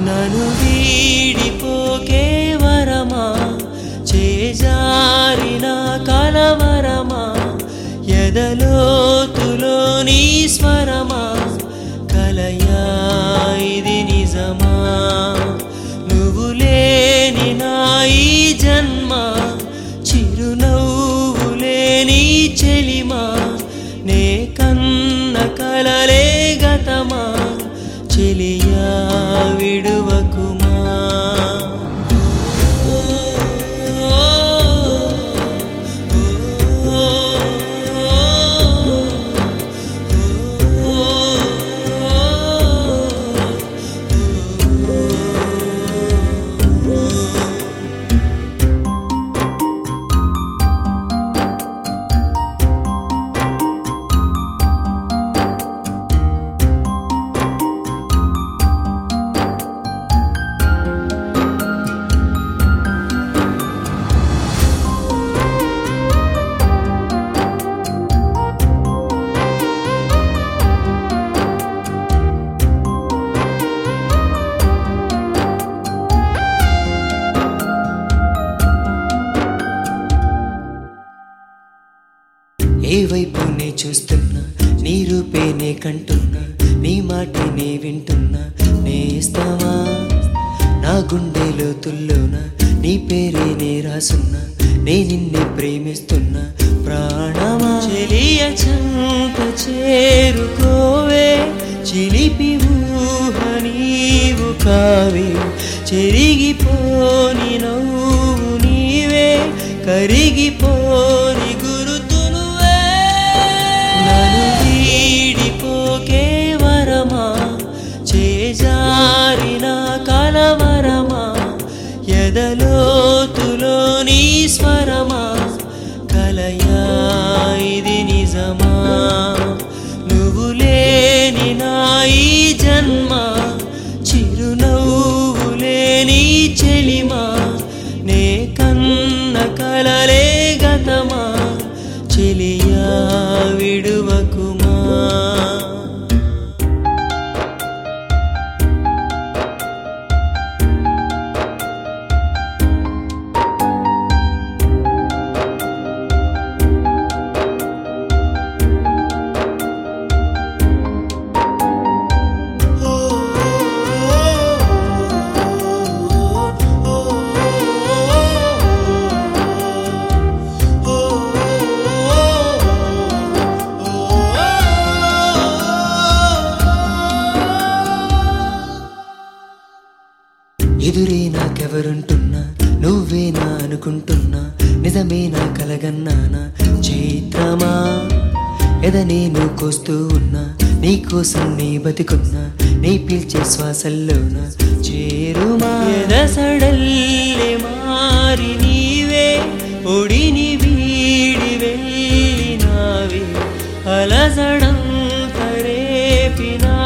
నను వీడిపోకే వరమా చేజారిన కలవరమా ఎదలోతులో నీ స్వరమా కలయా ఇది నిజమా నువ్వు లేని నా ఈ జన్మ చిరునవ్వు లేని చెలిమా నే కన్న కలలే గతమా చెలియా విడువకుమా ఏ వైపు నే చూస్తున్నా నీ రూపేనే కంటున్నా నీ మాటనే వింటున్నా నేస్తావా నా గుండె లోతుల్లోన నీ పేరేనే రాసున్నా నే నిన్నే ప్రేమిస్తున్నా ప్రాణమా చెలియ చంత చేరుకోవే చిలిపి ఊహ నీవు కావే చెరిగిపోని నవ్వు నీవే కరిగిపోని గురుతు నువ్వే నన్ను వీడిపోకే వరమా చేజారిన కలవరమా ఎదలోతులో నీ స్వరమా కలయా ఇది నిజమా నువ్వు లేని నా ఈ జన్మ చిరునవ్వు లేని చెలిమా నే కన్న కలలే గతమా చెలియా విడువకుమా ఎదురే నాకెవరుంటున్నా నువ్వేనా అనుకుంటున్నా నిజమేనా కలగన్నానా చైత్రమా ఎద నేను కోస్తూ ఉన్నా నీ కోసం నీ బతికున్నా నీ పీల్చే శ్వాసల్లోన చేరుమా ఎదసడల్లే మారి నీవే ఒడిని వీడి వెళ్ళినావే అలసడం కరేపినా